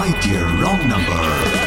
my dear wrong number.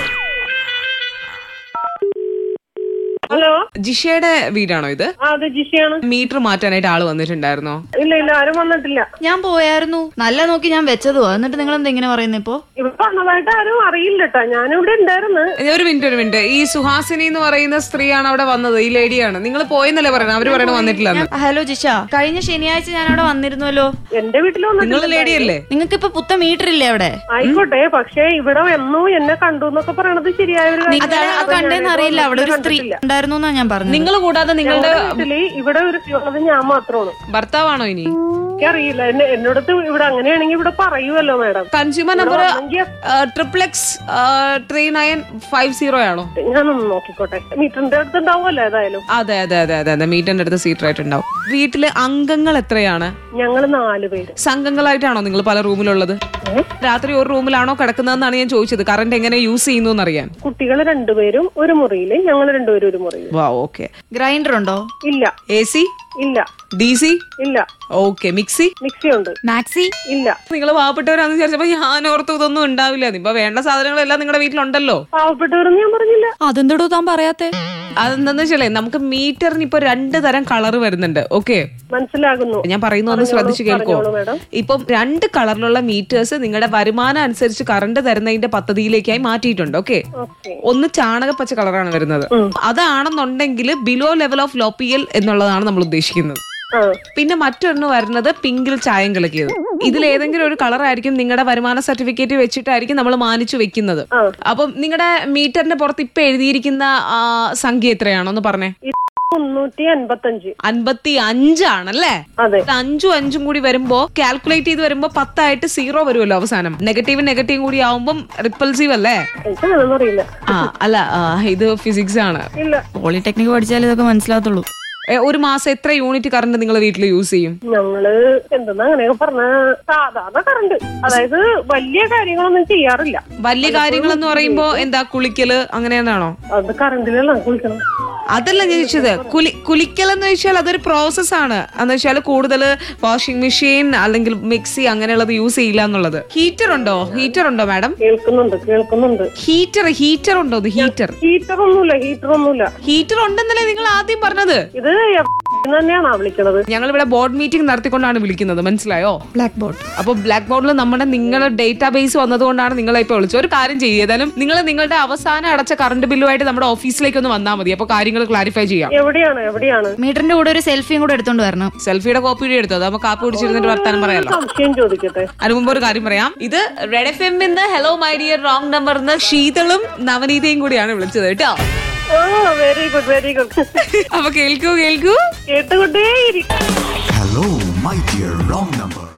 Hello ജിഷയുടെ വീടാണോ ഇത് ആ അത് ജിഷയാണ് മീറ്റർ മാറ്റാനായിട്ട് ആള് വന്നിട്ടുണ്ടായിരുന്നോ ഇല്ല ഇല്ല ആരും വന്നിട്ടില്ല ഞാൻ പോയായിരുന്നു നല്ല നോക്കി ഞാൻ വെച്ചതുവാ എന്നിട്ട് നിങ്ങൾ എന്താ ഇങ്ങനെ പറയുന്നത് ഇപ്പോ ഇവിടെ വന്നതായിട്ട് ആരും അറിയില്ല കേട്ടോ ഞാനിവിടെ ഉണ്ടായിരുന്നു ഒരു മിനിറ്റ് ഒരു മിനിറ്റ് ഈ സുഹാസിനി എന്ന് പറയുന്ന സ്ത്രീയാണ് അവിടെ വന്നത് ഈ ലേഡിയാണ് നിങ്ങൾ പോയെന്നല്ലേ പറയുന്നത് അവര് പറയണ വന്നിട്ടില്ല എന്ന് ഹലോ ജിഷ കഴിഞ്ഞ ശനിയാഴ്ച ഞാൻ അവിടെ വന്നിരുന്നല്ലോ എന്റെ വീട്ടിൽ നിങ്ങൾ വന്നിട്ടില്ല ലേഡിയല്ലേ നിങ്ങൾക്ക് ഇപ്പൊ പുത്ത മീറ്റർ ഇല്ലേ അവിടെ ആയിക്കോട്ടെ പക്ഷെ ഇവിടെ വന്നു എന്നെ കണ്ടു എന്നൊക്കെ പറയണത് ശരിയായ ഒരു കാര്യമല്ല. അതായത് അത് കണ്ടേന്ന് ഞാനിവിടെ അറിയില്ല അവിടെ ഒരു സ്ത്രീ കണ്ടിട്ടില്ല. ഉണ്ടായിരുന്നു എന്നാ ഞാൻ പറഞ്ഞത് നിങ്ങൾ കൂടാതെ നിങ്ങളുടെ ഞങ്ങളുടെ വീട്ടില് ഇവിടെ ഒരു സ്ത്രീ ഉള്ളത് ഞാൻ മാത്രമാണ് ഭർത്താവാണോ ഇനി എനിക്കറിയില്ല എന്നെ എന്നോടത്ത് ഇവിടെ അങ്ങനെയാണെങ്കിൽ ഇവിടെ പറയുമല്ലോ മാഡം കൺസ്യൂമർ നമ്പർ വന്നെങ്കിൽ triple X three nine five zero ആണോ ഞാനൊന്ന് നോക്കിക്കോട്ടെ മീറ്ററിന്റെ അടുത്ത് ഉണ്ടാവുമല്ലോ ഏതായാലും അതെ അതെ അതെ അതെ അതെ മീറ്ററിന്റെ അടുത്ത് സീറ്റർ ആയിട്ടുണ്ടാവും വീട്ടിലെ അംഗങ്ങൾ എത്രയാണ് ഞങ്ങള് നാല് പേര് സംഘങ്ങളായിട്ടാണോ നിങ്ങൾ പല റൂമിലുള്ളത് രാത്രി ഒരു റൂമിലാണോ കിടക്കുന്നതെന്നാണ് ഞാൻ ചോദിച്ചത് കറണ്ട് എങ്ങനെ യൂസ് ചെയ്യുന്നു എന്നറിയാൻ കുട്ടികൾ രണ്ടുപേരും ഒരു മുറിയില് ഞങ്ങൾ രണ്ടുപേരും ഒരു മുറിയിൽ വാ ഓക്കെ ഗ്രൈൻഡർ ഉണ്ടോ ഇല്ല എ സി ഇല്ല ഡി സി ഇല്ല ഓക്കെ മിക്സി മിക്സി ഉണ്ട് മാക്സി ഇല്ല നിങ്ങൾ പാവപ്പെട്ടവരാന്ന് വിചാരിച്ചപ്പോ ഞാൻ ഓർത്തു ഇതൊന്നും ഉണ്ടാവില്ല ഇപ്പൊ വേണ്ട സാധനങ്ങളെല്ലാം നിങ്ങളുടെ വീട്ടിലുണ്ടല്ലോ പാവപ്പെട്ടവരെന്ന് ഞാൻ പറഞ്ഞില്ല അതെന്തോടോ താൻ പറയാത്തെ അതെന്താന്ന് വെച്ചാലേ നമുക്ക് മീറ്ററിന് ഇപ്പൊ രണ്ട് തരം കളർ വരുന്നുണ്ട് ഓക്കെ മനസ്സിലാകുന്നു ഞാൻ പറയുന്ന ഒന്ന് ശ്രദ്ധിച്ചു കേൾക്കോ പറഞ്ഞോളൂ, madam. ഇപ്പം രണ്ട് കളറിലുള്ള മീറ്റേഴ്സ് നിങ്ങളുടെ വരുമാനം അനുസരിച്ച് കറണ്ട് തരുന്നതിന്റെ പദ്ധതിയിലേക്കായി മാറ്റിയിട്ടുണ്ട് ഓക്കെ ഓക്കെ ഒന്ന് ചാണകപ്പച്ച കളറാണ് വരുന്നത് അതാണെന്നുണ്ടെങ്കിൽ ബിലോ ലെവൽ ഓഫ് ലോപ്പിയൽ എന്നുള്ളതാണ് നമ്മൾ ഉദ്ദേശിക്കുന്നത് ആ പിന്നെ മറ്റൊരെണ്ണം വരുന്നത് പിങ്കിൽ ചായം കലക്കിയത് ഇതിൽ ഏതെങ്കിലും ഒരു കളർ ആയിരിക്കും നിങ്ങളുടെ വരുമാന സർട്ടിഫിക്കറ്റ് വെച്ചിട്ടായിരിക്കും നമ്മൾ മാനിച്ചു വെക്കുന്നത് ആ. അപ്പം നിങ്ങളുടെ മീറ്ററിന്റെ പുറത്ത് ഇപ്പൊ എഴുതിയിരിക്കുന്ന ആ, സംഖ്യ എത്രയാണോന്ന് പറഞ്ഞേ മുന്നൂറ്റി അൻപത്തഞ്ച് അൻപത്തി അഞ്ചാണല്ലേ അതെ അഞ്ചും അഞ്ചും കൂടി വരുമ്പോ കാൽക്കുലേറ്റ് ചെയ്ത് വരുമ്പോ പത്തായിട്ട് സീറോ വരുമല്ലോ അവസാനം നെഗറ്റീവ് നെഗറ്റീവ് കൂടി ആവുമ്പം റിപ്പൾസീവ് അല്ലേ എനിക്ക് അങ്ങനൊന്നും അറിയില്ല ആ അല്ല ആ, ഇത് ഫിസിക്സ് ആണ് ഇല്ല പോളിടെക്നിക് പഠിച്ചാലേ ഇതൊക്കെ മനസ്സിലാകത്തുള്ളൂ ഏ, ഒരു മാസം എത്ര യൂണിറ്റ് കറണ്ട് നിങ്ങൾ വീട്ടിൽ യൂസ് ചെയ്യും ഞങ്ങള് എന്തെന്നാ അങ്ങനെയൊക്കെ പറഞ്ഞ സാധാരണ കറണ്ട് അതായത് വലിയ കാര്യങ്ങളൊന്നും ചെയ്യാറില്ല വലിയ കാര്യങ്ങൾ എന്ന് പറയുമ്പോ എന്താ കുളിക്കല് അങ്ങനെ എന്താണോ അത് കറണ്ടിലല്ല കുളിക്കണം അതല്ല ഞാൻ ചോദിച്ചത് കുലി കുലിക്കൽ എന്ന് വെച്ചാൽ അതൊരു പ്രോസസ് ആണ് എന്ന് വെച്ചാൽ കൂടുതൽ വാഷിംഗ് മെഷീൻ അല്ലെങ്കിൽ മിക്സി അങ്ങനെയുള്ളത് യൂസ് ചെയ്യില്ല എന്നുള്ളത് ഹീറ്റർ ഉണ്ടോ ഹീറ്റർ ഉണ്ടോ മാഡം കേൾക്കുന്നുണ്ട് കേൾക്കുന്നുണ്ട് ഹീറ്റർ ഹീറ്റർ ഉണ്ടോ ഹീറ്റർ ഹീറ്റർ ഒന്നുമില്ല ഹീറ്റർ ഒന്നുമില്ല ഹീറ്റർ ഉണ്ടെന്നല്ലേ നിങ്ങൾ ആദ്യം പറഞ്ഞത് ഇത് തന്നെയാണോ വിളിക്കണത് ഞങ്ങൾ ഇവിടെ ബോർഡ് മീറ്റിംഗ് നടത്തിക്കൊണ്ടാണ് വിളിക്കുന്നത് മനസ്സിലായോ ബ്ലാക്ക് ബോർഡ് അപ്പൊ ബ്ലാക്ക് ബോർഡിൽ നമ്മുടെ നിങ്ങളുടെ ഡേറ്റാ ബേസ് വന്നതുകൊണ്ടാണ് നിങ്ങളെ ഇപ്പൊ വിളിച്ചത് ഒരു കാര്യം ചെയ്യുക ഏതായാലും നിങ്ങൾ നിങ്ങളുടെ അവസാനം അടച്ച കറണ്ട് ബില്ലുമായിട്ട് നമ്മുടെ ഓഫീസിലേക്ക് ഒന്ന് വന്നാൽ മതി അപ്പൊ കാര്യങ്ങൾ ക്ലാരിഫൈ ചെയ്യാം എവിടെയാണ് എവിടെയാണ് മീറ്ററിന്റെ കൂടെ ഒരു സെൽഫിയും കൂടെ എടുത്തോണ്ട് വരണം സെൽഫിയുടെ കോപ്പി എടുത്തോ നമുക്ക് കാപ്പി കുടിച്ചിരുന്നിട്ട് വർത്താനം പറയാലോ സംശയം ചോദിക്കട്ടെ അതിന് മുമ്പ് ഒരു കാര്യം പറയാം ഇത് Red F M hello my dear wrong number ശീതളും നവനീതയും കൂടിയാണ് വിളിച്ചത് കേട്ടോ ആ വെരി ഗുഡ് വെരി ഗുഡ് അപ്പൊ കേൾക്കൂ കേൾക്കൂ കേട്ടുകൊണ്ടേ ഇരിക്കും Hello, my dear wrong number.